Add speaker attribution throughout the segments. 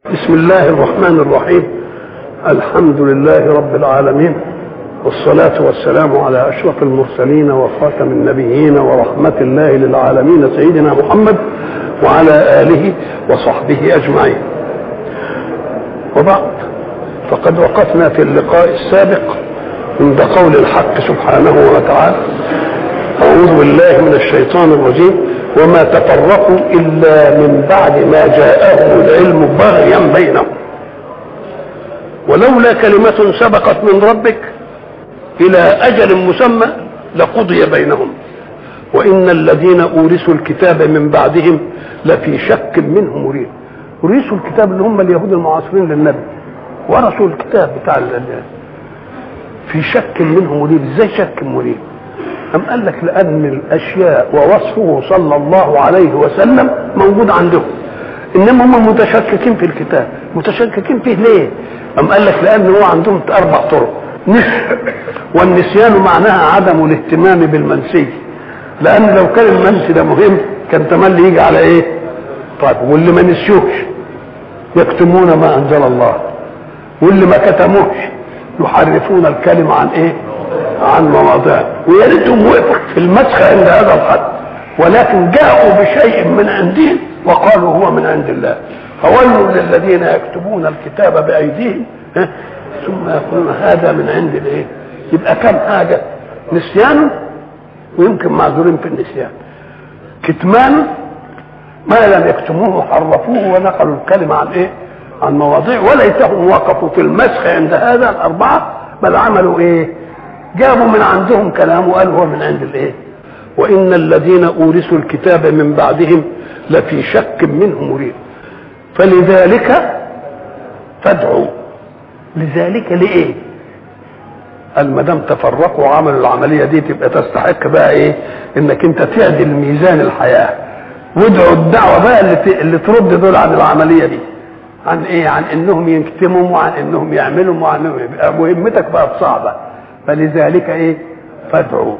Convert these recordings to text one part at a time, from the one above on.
Speaker 1: بسم الله الرحمن الرحيم الحمد لله رب العالمين والصلاة والسلام على أشرف المرسلين وخاتم النبيين ورحمة الله للعالمين سيدنا محمد وعلى آله وصحبه أجمعين وبعد فقد وقفنا في اللقاء السابق عند قول الحق سبحانه وتعالى أعوذ بالله من الشيطان الرجيم وما تفرقوا إلا من بعد ما جاءهم العلم بغيا بينهم ولولا كلمة سبقت من ربك إلى أجل مسمى لقضي بينهم وإن الذين أورثوا الكتاب من بعدهم لفي شك منه مريب أورثوا الكتاب اللي هم اليهود المعاصرين للنبي ورثوا الكتاب بتاع في شك منه مريب ازاي شك مريب أم قال لك لأن الأشياء ووصفه صلى الله عليه وسلم موجود عندهم إنما هم متشككين في الكتاب متشككين فيه ليه أم قال لك لأن هو عندهم أربع طرق نسي والنسيان معناها عدم الاهتمام بالمنسي لأن لو كان المنسي ده مهم كان تملي يجي على إيه طيب واللي ما نسيوش يكتمون ما أنزل الله واللي ما كتموش يحرفون الكلمة عن إيه عن مواضعه ويا ريتهم وقفوا في المسخ عند هذا الحد ولكن جاءوا بشيء من عندهم وقالوا هو من عند الله فويل للذين يكتبون الكتاب بايديهم ثم يقولون هذا من عند الايه يبقى كم حاجه نسيان ويمكن معذورين في النسيان كتمان ما لم يكتموه حرفوه ونقلوا الكلمه عن ايه عن مواضيع وليتهم وقفوا في المسخ عند هذا الاربعه بل عملوا ايه جابوا من عندهم كلام وقالوا هو من عند الايه وان الذين اورثوا الكتاب من بعدهم لفي شك منه مريب فلذلك فادعوا لذلك لايه قال ما دام تفرقوا وعملوا العمليه دي تبقى تستحق بقى ايه انك انت تعدل ميزان الحياه وادعوا الدعوه بقى اللي, اللي ترد دول عن العمليه دي عن ايه عن انهم يكتموا وعن انهم يعملوا وعن انهم يبقى مهمتك بقت صعبه فلذلك ايه فادعوا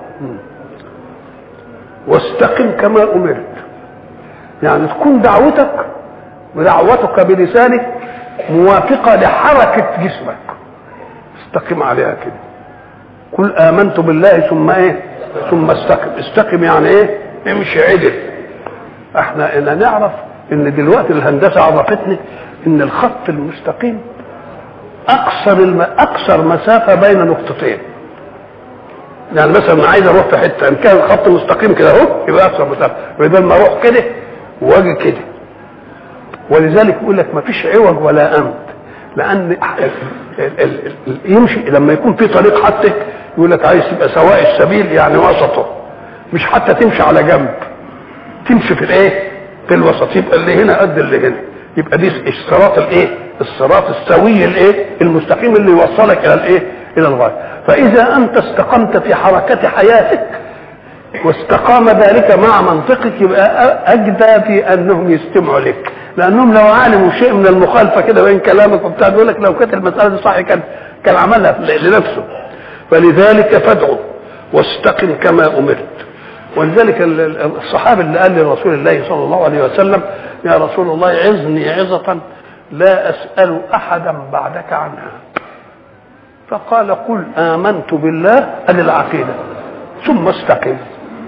Speaker 1: واستقم كما امرت يعني تكون دعوتك ودعوتك بلسانك موافقه لحركه جسمك استقم عليها كده قل امنت بالله ثم ايه ثم استقم استقم يعني ايه امشي عدل احنا انا نعرف ان دلوقتي الهندسه عرفتني ان الخط المستقيم اقصر الم... اقصر مسافه بين نقطتين يعني مثلا عايز اروح في حته ان كان الخط مستقيم كده اهو يبقى اقصر مسافه بدل ما اروح كده واجي كده ولذلك يقول لك ما فيش عوج ولا امد لان ال ال ال يمشي لما يكون في طريق حتى يقول لك عايز تبقى سواء السبيل يعني وسطه مش حتى تمشي على جنب تمشي في الايه في الوسط يبقى اللي هنا قد اللي هنا يبقى دي الصراط الايه الصراط السوي الايه المستقيم اللي يوصلك الى الايه الى الغايه فاذا انت استقمت في حركه حياتك واستقام ذلك مع منطقك يبقى اجدى في انهم يستمعوا لك لانهم لو علموا شيء من المخالفه كده بين كلامك وبتاع يقول لك لو كانت المساله دي صح كان كان عملها لنفسه فلذلك فادعوا واستقم كما امرت ولذلك الصحابي اللي قال لرسول الله صلى الله عليه وسلم يا رسول الله عظني عظة لا أسأل أحدا بعدك عنها فقال قل آمنت بالله أدي العقيدة ثم استقم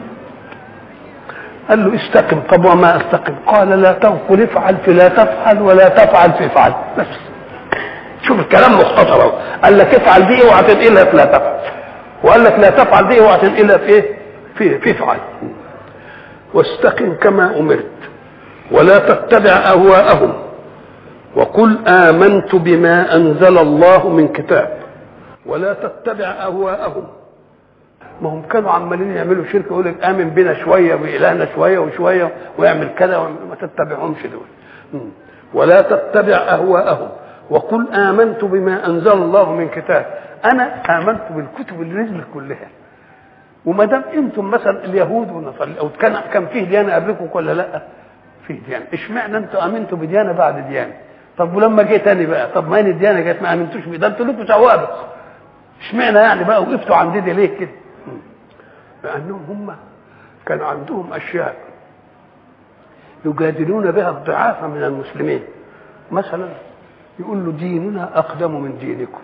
Speaker 1: قال له استقم طب وما استقم قال لا تقل افعل فلا تفعل ولا تفعل فافعل بس شوف الكلام مختصر اهو قال لك افعل دي اوعى تنقلها فلا تفعل وقال لك لا تفعل دي اوعى تنقلها في ايه في في افعل واستقم كما امرت ولا تتبع اهواءهم وقل امنت بما انزل الله من كتاب ولا تتبع اهواءهم ما هم كانوا عمالين يعملوا شركه يقول لك امن بنا شويه والهنا شويه وشويه ويعمل كذا ما تتبعهمش دول ولا تتبع اهواءهم وقل امنت بما انزل الله من كتاب انا امنت بالكتب اللي نزلت كلها وما دام انتم مثلا اليهود والنصارى او كان كان فيه ديانه قبلكم ولا لا؟ فيه ديانه، اشمعنى انتم امنتوا بديانه بعد ديانه؟ طب ولما جه تاني بقى طب ما هي الديانه جت ما امنتوش بيه ده انتوا لكم سوابق اشمعنى يعني بقى وقفتوا عند دي ليه كده؟ لانهم هم كان عندهم اشياء يجادلون بها الضعاف من المسلمين مثلا يقول له ديننا أقدم من دينكم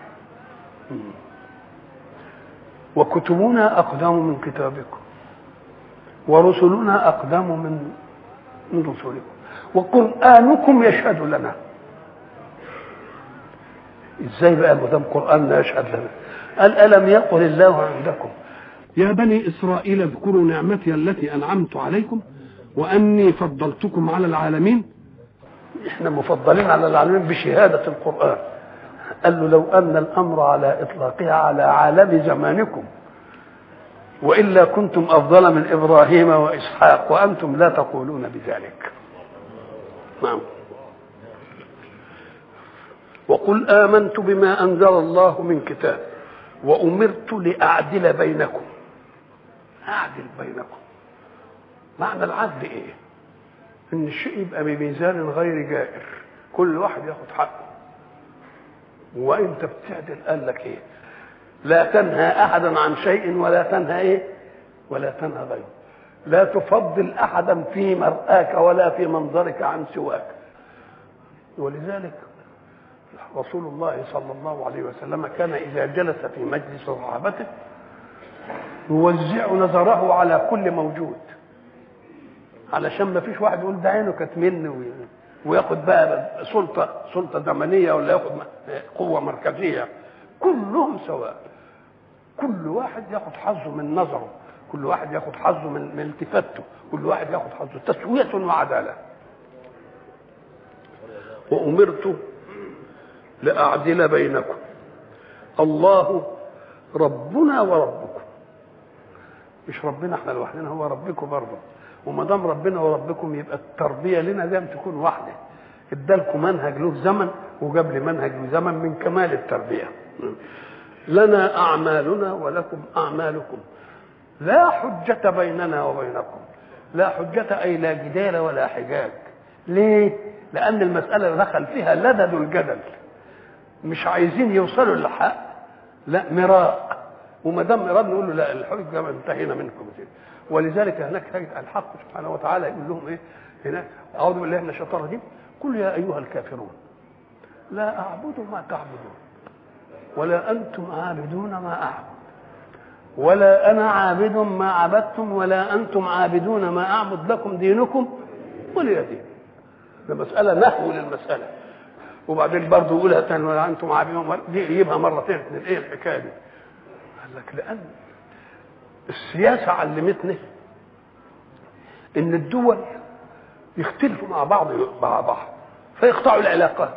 Speaker 1: وكتبنا أقدم من كتابكم ورسلنا أقدم من من رسلكم وقرآنكم يشهد لنا ازاي بقى ما دام قرآننا يشهد لنا قال ألم يقل الله عندكم
Speaker 2: يا بني إسرائيل اذكروا نعمتي التي أنعمت عليكم وأني فضلتكم على العالمين
Speaker 1: احنا مفضلين على العالمين بشهادة القرآن قال له لو أن الأمر على إطلاقها على عالم زمانكم وإلا كنتم أفضل من إبراهيم وإسحاق وأنتم لا تقولون بذلك نعم وقل آمنت بما أنزل الله من كتاب وأمرت لأعدل بينكم أعدل بينكم معنى العدل إيه؟ إن الشيء يبقى بميزان غير جائر كل واحد ياخد حقه وأنت بتعدل قال لك إيه؟ لا تنهى أحدا عن شيء ولا تنهى إيه؟ ولا تنهى غيره لا تفضل أحدا في مرآك ولا في منظرك عن سواك ولذلك رسول الله صلى الله عليه وسلم كان إذا جلس في مجلس صحابته يوزع نظره على كل موجود علشان ما فيش واحد يقول ده عينه كانت مني وياخد بقى سلطة سلطة زمنية ولا ياخد قوة مركزية كلهم سواء كل واحد ياخد حظه من نظره كل واحد ياخد حظه من, من التفاته كل واحد ياخد حظه تسوية وعدالة وأمرت لأعدل بينكم الله ربنا وربكم مش ربنا احنا لوحدنا هو ربكم برضه وما دام ربنا وربكم يبقى التربيه لنا لازم تكون واحده ادالكم منهج له زمن وجاب لي منهج له زمن من كمال التربيه لنا اعمالنا ولكم اعمالكم لا حجة بيننا وبينكم لا حجة أي لا جدال ولا حجاج ليه؟ لأن المسألة دخل فيها لدد الجدل مش عايزين يوصلوا للحق لا مراء وما دام مراء نقول له لا الحجة انتهينا منكم ولذلك هناك تجد الحق سبحانه وتعالى يقول لهم ايه هناك اعوذ بالله من الشيطان الرجيم قل يا ايها الكافرون لا اعبد ما تعبدون ولا انتم عابدون ما اعبد ولا انا عابد ما عبدتم ولا انتم عابدون ما اعبد لكم دينكم ولي دين ده مساله نحو للمساله وبعدين برضه يقولها تاني ولا انتم عابدون دي يجيبها مرتين اثنين ايه الحكايه دي؟ قال لك لان السياسة علمتنا إن الدول يختلفوا مع بعض مع بعض فيقطعوا العلاقات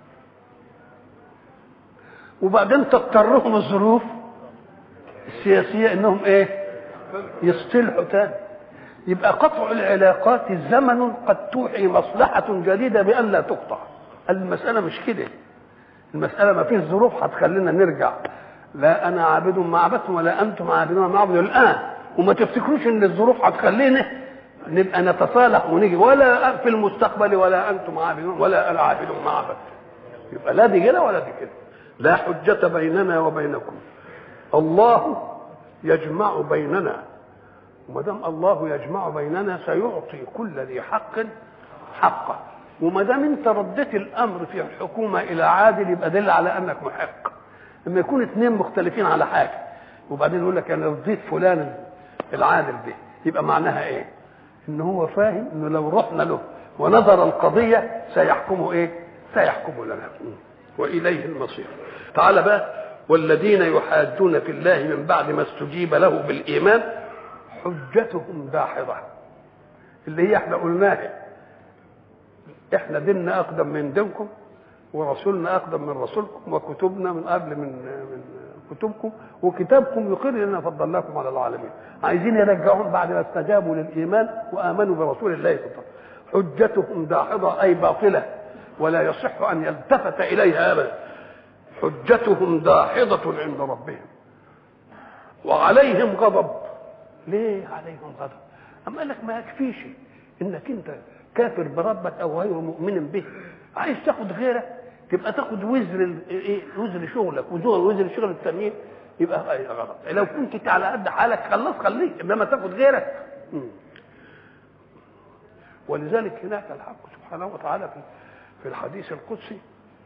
Speaker 1: وبعدين تضطرهم الظروف السياسية إنهم إيه؟ يصطلحوا تاني يبقى قطع العلاقات زمن قد توحي مصلحة جديدة بأن لا تقطع المسألة مش كده المسألة ما فيش ظروف هتخلينا نرجع لا انا عابد ما عبدتم ولا انتم عابدون ما اعبد الان وما تفتكروش ان الظروف هتخلينا نبقى نتصالح ونيجي ولا في المستقبل ولا انتم عابدون ولا انا عابد ما عبدت يبقى لا دي كده ولا دي كده لا حجة بيننا وبينكم الله يجمع بيننا وما دام الله يجمع بيننا سيعطي كل ذي حق حقه وما دام انت رديت الامر في الحكومه الى عادل يبقى دل على انك محق لما يكون اثنين مختلفين على حاجه وبعدين يقول لك انا رضيت فلان العادل ده يبقى معناها ايه؟ ان هو فاهم انه لو رحنا له ونظر القضيه سيحكمه ايه؟ سيحكمه لنا واليه المصير. تعال بقى والذين يحاجون في الله من بعد ما استجيب له بالايمان حجتهم داحضه اللي هي احنا قلناها احنا ديننا اقدم من دينكم ورسولنا اقدم من رسولكم وكتبنا من قبل من من كتبكم وكتابكم يقر اننا فضلناكم على العالمين عايزين يرجعون بعد ما استجابوا للايمان وامنوا برسول الله صلى الله عليه وسلم حجتهم داحضه اي باطله ولا يصح ان يلتفت اليها ابدا حجتهم داحضه عند ربهم وعليهم غضب ليه عليهم غضب اما قال لك ما يكفيش انك انت كافر بربك او غير مؤمن به عايز تاخد غيرك تبقى تاخد وزر ايه وزر شغلك وزر وزر شغل التانيين يبقى غلط لو كنت على قد حالك خلاص خليك انما تاخد غيرك ولذلك هناك الحق سبحانه وتعالى في في الحديث القدسي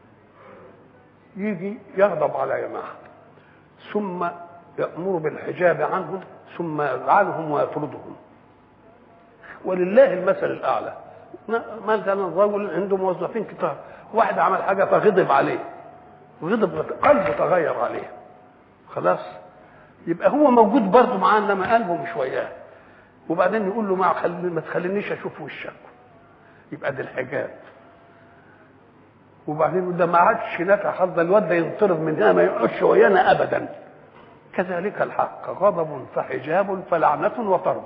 Speaker 1: يجي يغضب على جماعة ثم يأمر بالحجاب عنهم ثم يلعنهم ويطردهم ولله المثل الأعلى مثلا رجل عنده موظفين كتار واحد عمل حاجة فغضب عليه غضب قلبه تغير عليه خلاص يبقى هو موجود برضه معاه انما قلبه مش وياه وبعدين يقول له ما خل... ما تخلينيش اشوف وشك يبقى ده الحجاب وبعدين يقول ده ما عادش نافع خالص ده الواد ده ينطرد من هنا ما يقعدش ويانا ابدا كذلك الحق غضب فحجاب فلعنة وطرد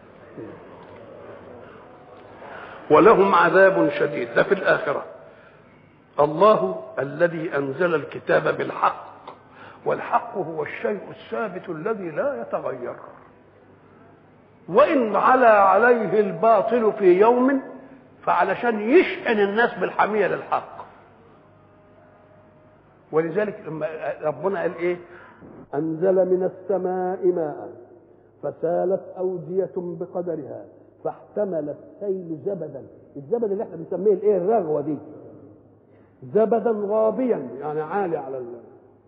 Speaker 1: ولهم عذاب شديد ده في الآخرة الله الذي أنزل الكتاب بالحق والحق هو الشيء الثابت الذي لا يتغير وإن علا عليه الباطل في يوم فعلشان يشحن الناس بالحمية للحق ولذلك لما ربنا قال ايه انزل من السماء ماء فسالت اوديه بقدرها فاحتمل السيل زبدا الزبد اللي احنا بنسميه الايه الرغوه دي زبدا غابيا يعني عالي على ال...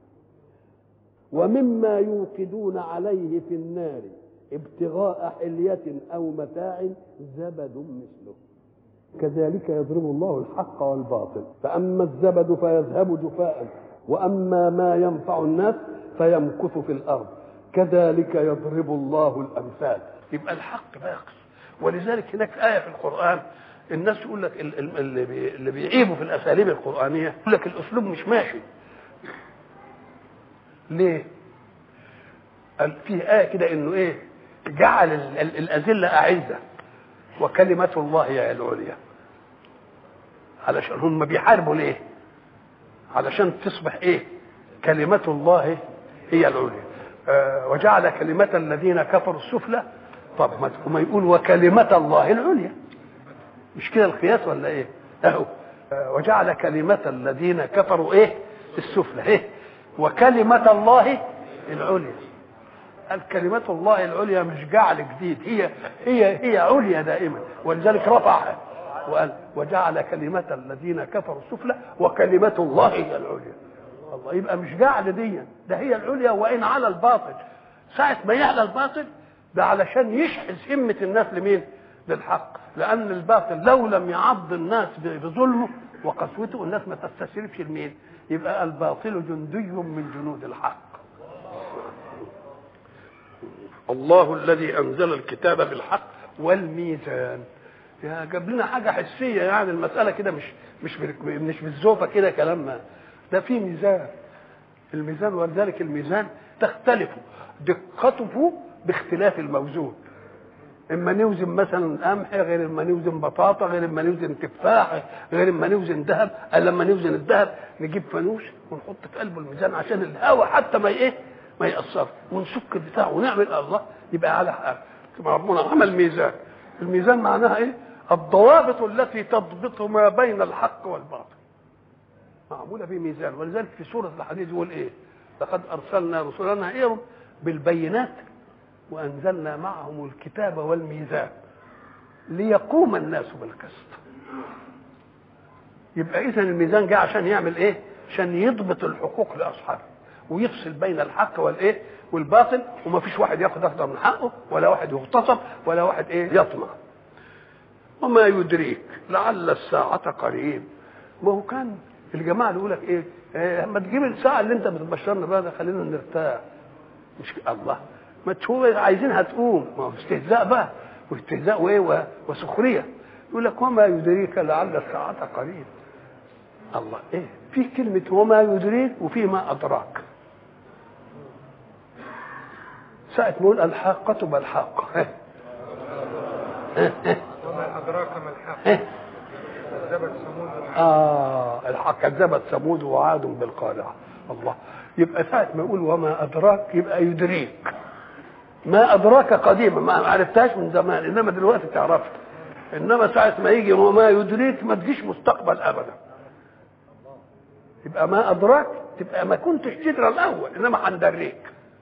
Speaker 1: ومما يوقدون عليه في النار ابتغاء حلية أو متاع زبد مثله كذلك يضرب الله الحق والباطل فأما الزبد فيذهب جفاء وأما ما ينفع الناس فيمكث في الأرض كذلك يضرب الله الأمثال يبقى الحق باقي ولذلك هناك آية في القرآن الناس يقول لك اللي اللي بيعيبوا في الأساليب القرآنية يقول لك الأسلوب مش ماشي ليه؟ قال فيه آية كده إنه إيه؟ جعل الأذلة أعزة وكلمة الله هي العليا علشان هم بيحاربوا ليه علشان تصبح ايه كلمة الله هي العليا آه وجعل كلمة الذين كفروا السفلى طب ما يقول وكلمة الله العليا مش كده القياس ولا ايه اهو آه وجعل كلمة الذين كفروا ايه السفلى ايه وكلمة الله العليا قال كلمة الله العليا مش جعل جديد هي هي هي عليا دائما ولذلك رفعها وقال وجعل كلمة الذين كفروا السفلى وكلمة الله هي العليا الله يبقى مش جعل دي ده هي العليا وإن على الباطل ساعة ما يعلى الباطل ده علشان يشحذ همة الناس لمين؟ للحق لأن الباطل لو لم يعض الناس بظلمه وقسوته الناس ما تستسلمش لمين؟ يبقى الباطل جندي من جنود الحق الله الذي انزل الكتاب بالحق والميزان يا جاب لنا حاجه حسيه يعني المساله كده مش مش مش بالزوفه كده كلام ما ده في ميزان الميزان ولذلك الميزان تختلف دقته باختلاف الموزون اما نوزن مثلا قمح غير اما نوزن بطاطا غير اما نوزن تفاح غير اما نوزن ذهب قال لما نوزن الذهب نجيب فانوس ونحط في قلبه الميزان عشان الهواء حتى ما ايه ما يأثر ونسك البتاع ونعمل الله يبقى على حق ربنا عمل ميزان الميزان معناها ايه الضوابط التي تضبط ما بين الحق والباطل معمولة بميزان ولذلك في سورة الحديث يقول ايه لقد أرسلنا رسلنا إيهم بالبينات وأنزلنا معهم الكتاب والميزان ليقوم الناس بالقسط يبقى إذا الميزان جاء عشان يعمل إيه؟ عشان يضبط الحقوق لأصحابه ويفصل بين الحق والايه والباطل وما فيش واحد ياخد اكثر من حقه ولا واحد يغتصب ولا واحد ايه يطمع وما يدريك لعل الساعة قريب ما هو كان الجماعة اللي يقول لك ايه, إيه ما تجيب الساعة اللي انت بتبشرنا بها ده خلينا نرتاح مش الله ما تشوف عايزينها تقوم ما هو استهزاء بقى واستهزاء وايه وسخرية يقول لك وما يدريك لعل الساعة قريب الله ايه في كلمة وما يدريك وفي ما أدراك ساعة ما يقول الحاقة ما الحاقة
Speaker 3: وما أدراك ما الحق كذبت ثمود
Speaker 1: آه الحق كذبت ثمود وعاد بالقارعة الله يبقى ساعة ما يقول وما أدراك يبقى يدريك ما أدراك قديما ما عرفتهاش من زمان إنما دلوقتي تعرفها إنما ساعة ما يجي وما يدريك ما تجيش مستقبل أبدا يبقى ما أدراك تبقى ما كنتش تدرى الأول إنما هندريك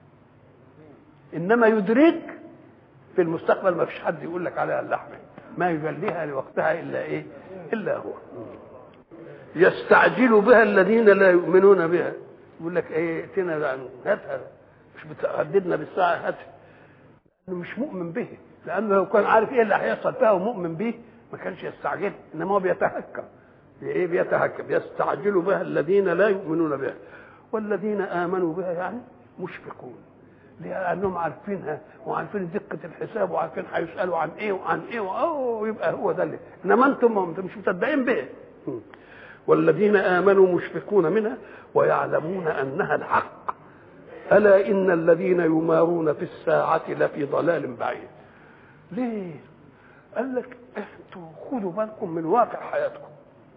Speaker 1: انما يدرك في المستقبل ما فيش حد يقول لك عليها اللحمه ما يجليها لوقتها الا ايه الا هو يستعجل بها الذين لا يؤمنون بها يقول لك ايه ائتنا لأن هاتها مش بتهددنا بالساعه هاتها لانه مش مؤمن به لانه لو كان عارف ايه اللي هيحصل فيها ومؤمن به ما كانش يستعجل انما هو بيتهكم ايه بيتهكم يستعجل بها الذين لا يؤمنون بها والذين امنوا بها يعني مشفقون لانهم عارفينها وعارفين دقه الحساب وعارفين هيسالوا عن ايه وعن ايه اوه يبقى هو ده اللي انما انتم ما انتم مش مصدقين به والذين امنوا مشفقون منها ويعلمون انها الحق الا ان الذين يمارون في الساعه لفي ضلال بعيد ليه قال لك انتوا خدوا بالكم من واقع حياتكم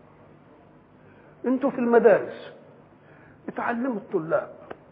Speaker 1: انتوا في المدارس اتعلموا الطلاب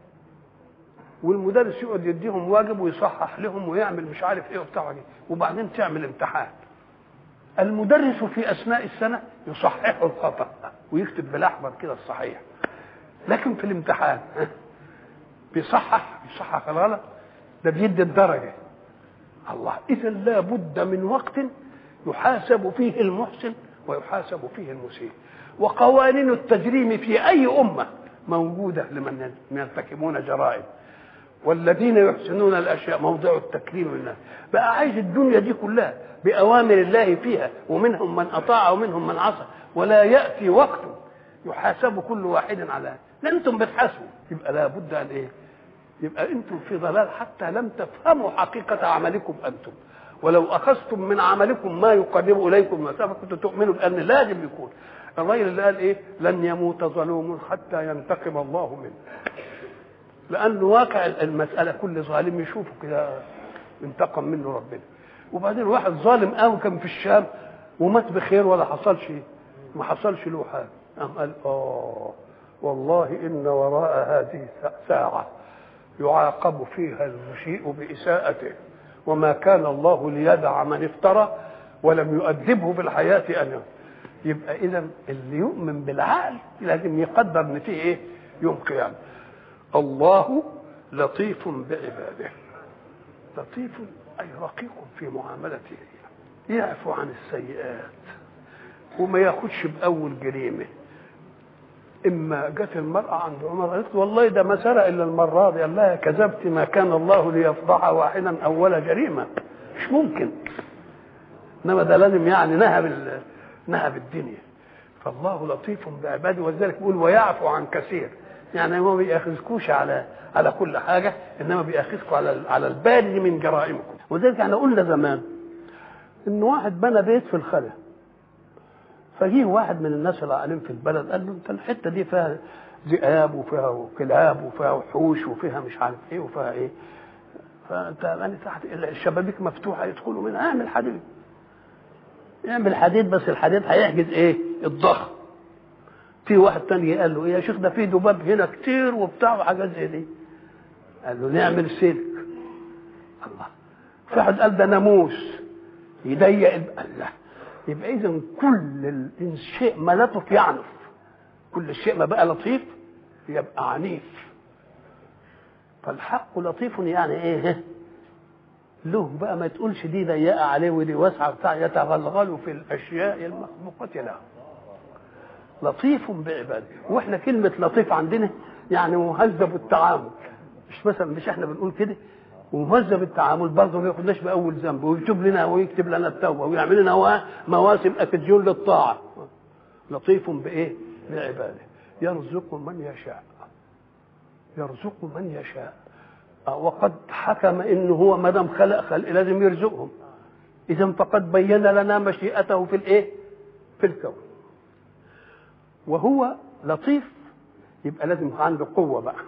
Speaker 1: والمدرس يقعد يديهم واجب ويصحح لهم ويعمل مش عارف ايه وبتاع إيه. وبعدين تعمل امتحان المدرس في اثناء السنه يصحح الخطا ويكتب بالاحمر كده الصحيح لكن في الامتحان ها، بيصحح يصحح الغلط ده بيدي الدرجه الله اذا لا بد من وقت يحاسب فيه المحسن ويحاسب فيه المسيء وقوانين التجريم في اي امه موجوده لمن يرتكبون جرائم والذين يحسنون الاشياء موضع التكريم للناس بقى عايز الدنيا دي كلها باوامر الله فيها ومنهم من اطاع ومنهم من عصى ولا ياتي وقت يحاسب كل واحد على لا انتم بتحاسبوا يبقى لابد ان ايه يبقى انتم في ضلال حتى لم تفهموا حقيقه عملكم انتم ولو اخذتم من عملكم ما يقرب اليكم مسافه كنتم تؤمنوا بان لازم يكون الراجل اللي قال ايه لن يموت ظلوم حتى ينتقم الله منه لأن واقع المسألة كل ظالم يشوفه كده انتقم منه ربنا وبعدين واحد ظالم قوي كان في الشام ومات بخير ولا حصلش ما حصلش له حاجة قام قال اه والله إن وراء هذه ساعة يعاقب فيها المسيء بإساءته وما كان الله ليدع من افترى ولم يؤدبه في الحياة أن يبقى إذا اللي يؤمن بالعقل لازم يقدر إن فيه إيه يوم قيامة الله لطيف بعباده لطيف أي رقيق في معاملته يعفو عن السيئات وما ياخدش بأول جريمة إما جت المرأة عند عمر قالت له والله ده ما سرق إلا المرة دي قال لها كذبت ما كان الله ليفضح واحدا أول جريمة مش ممكن إنما ده لازم يعني نهب نهب الدنيا فالله لطيف بعباده ولذلك بيقول ويعفو عن كثير يعني ما بياخذكوش على على كل حاجه انما بياخذكم على على البارد من جرائمكم وذلك احنا قلنا زمان ان واحد بنى بيت في الخلا فجيه واحد من الناس العالم في البلد قال له انت الحته دي فيها ذئاب وفيها كلاب وفيها وحوش وفيها مش عارف ايه وفيها ايه فانت انا تحت الشبابيك مفتوحه يدخلوا منها اعمل حديد اعمل حديد بس الحديد هيحجز ايه الضخم في واحد تاني قال له ايه يا شيخ ده في ذباب هنا كتير وبتاع وحاجات زي دي قال له نعمل سلك الله في واحد قال ده ناموس يضيق الله يبقى اذا كل الشيء ما لطف يعنف كل شيء ما بقى لطيف يبقى عنيف فالحق لطيف يعني ايه له بقى ما تقولش دي ضيقه عليه ودي واسعه بتاع يتغلغل في الاشياء المخلوقه له لطيف بعباده واحنا كلمه لطيف عندنا يعني مهذب التعامل مش مثلا مش احنا بنقول كده ومهذب التعامل برضه ما ياخدناش باول ذنب ويكتب لنا ويكتب لنا التوبه ويعمل لنا مواسم اكديون للطاعه لطيف بايه؟ بعباده يرزق من يشاء يرزق من يشاء وقد حكم انه هو ما دام خلق خلق لازم يرزقهم اذا فقد بين لنا مشيئته في الايه؟ في الكون وهو لطيف يبقى لازم عنده قوة بقى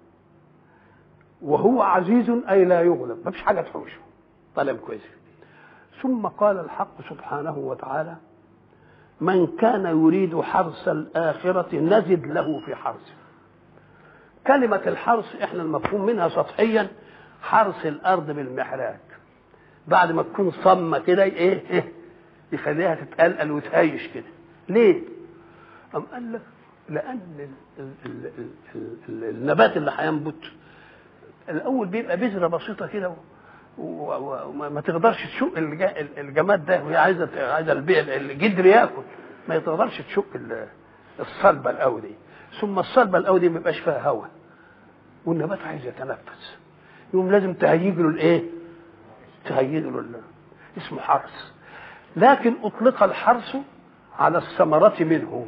Speaker 1: وهو عزيز أي لا يغلب ما فيش حاجة تحوشه طالب كويس ثم قال الحق سبحانه وتعالى من كان يريد حرث الآخرة نزد له في حرثه كلمة الحرث احنا المفهوم منها سطحيا حرث الأرض بالمحراك بعد ما تكون صمة كده ايه ايه يخليها تتقلقل وتهيش كده ليه؟ أم قال لك لأن ال ال ال ال ال النبات اللي هينبت الأول بيبقى بذرة بسيطة كده وما تقدرش تشق الجماد ده وهي عايزة عايزة البيع الجدر ياكل ما تقدرش تشق الصلبه الاول دي ثم الصلبه الاول دي ما يبقاش فيها هواء والنبات عايز يتنفس يقوم لازم تهيج له الايه؟ تهيج له ال- اسمه حرث لكن اطلق الحرث على الثمرة منه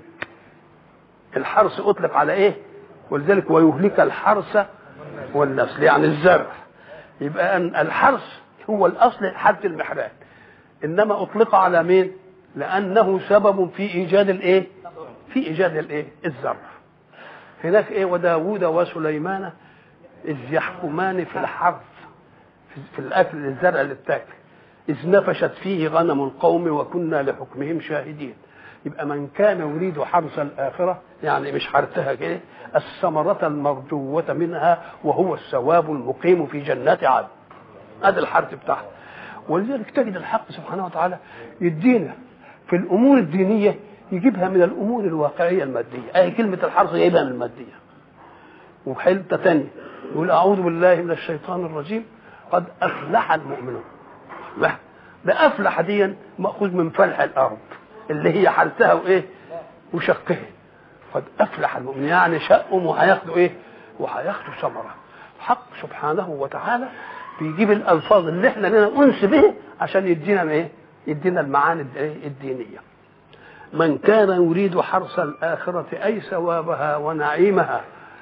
Speaker 1: الحرث اطلق على ايه؟ ولذلك ويهلك الحرث والنسل يعني الزرع يبقى أن الحرث هو الاصل حد المحراب انما اطلق على مين؟ لانه سبب في ايجاد الايه؟ في ايجاد الايه؟ الزرع هناك ايه وداوود وسليمان اذ يحكمان في الحرث في- في الاكل الزرع اللي بتاكل اذ نفشت فيه غنم القوم وكنا لحكمهم شاهدين يبقى من كان يريد حرث الاخره يعني مش حرثها كده الثمره المرجوه منها وهو الثواب المقيم في جنات عدن هذا الحرث بتاعها ولذلك تجد الحق سبحانه وتعالى يدينا في الامور الدينيه يجيبها من الامور الواقعيه الماديه اي كلمه الحرث جايبها من الماديه وحته تانية يقول اعوذ بالله من الشيطان الرجيم قد افلح المؤمنون لا ده افلح دي ماخوذ من فلح الارض اللي هي حالتها وايه وشقها قد افلح المؤمنين يعني شقهم وهياخدوا ايه وهياخدوا ثمره حق سبحانه وتعالى بيجيب الالفاظ اللي احنا لنا انس به عشان يدينا ايه يدينا المعاني الإيه؟ الدينيه من كان يريد حرث الآخرة أي ثوابها ونعيمها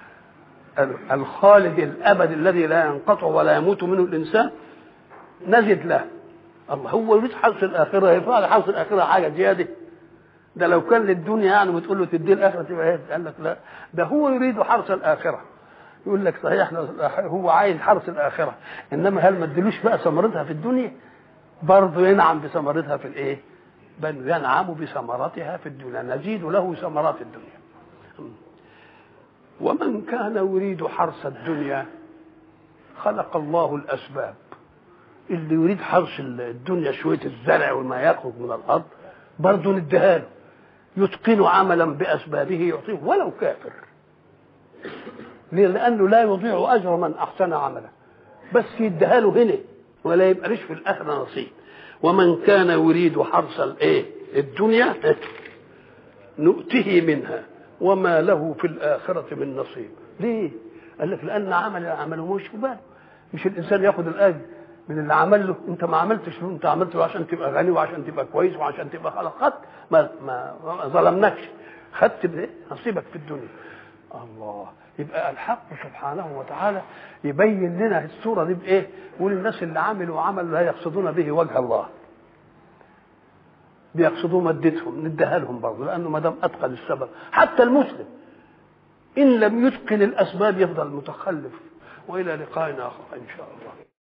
Speaker 1: الخالد الأبد الذي لا ينقطع ولا يموت منه الإنسان نزد له الله هو يريد حرث الآخرة يفعل حرث الآخرة حاجة زيادة ده لو كان للدنيا يعني وتقول له تدي الآخرة تبقى ايه قال لك لا ده هو يريد حرث الآخرة يقول لك صحيح هو عايز حرث الآخرة إنما هل ما ادلوش بقى ثمرتها في الدنيا برضه ينعم بثمرتها في الإيه بل ينعم بثمرتها في الدنيا نزيد له ثمرات الدنيا ومن كان يريد حرث الدنيا خلق الله الأسباب اللي يريد حرث الدنيا شوية الزرع وما يخرج من الأرض برضه نديها له يتقن عملا بأسبابه يعطيه ولو كافر ليه؟ لأنه لا يضيع أجر من أحسن عملا بس يديها له هنا ولا يبقى ليش في الآخرة نصيب ومن كان يريد حرث الايه الدنيا نؤته منها وما له في الآخرة من نصيب ليه قال لك لأن عمل عمله مش في باله مش الإنسان ياخد الأجر من اللي عمل له انت ما عملتش له انت عملت له عشان تبقى غني وعشان تبقى كويس وعشان تبقى خلاص خدت ما ما ما ظلمناكش خدت بإيه؟ نصيبك في الدنيا الله يبقى الحق سبحانه وتعالى يبين لنا الصورة دي بإيه؟ يقول الناس اللي عملوا عمل لا يقصدون به وجه الله بيقصدوا مادتهم نديها لهم برضه لانه ما دام اتقن السبب حتى المسلم ان لم يتقن الاسباب يفضل متخلف والى لقاء اخر ان شاء الله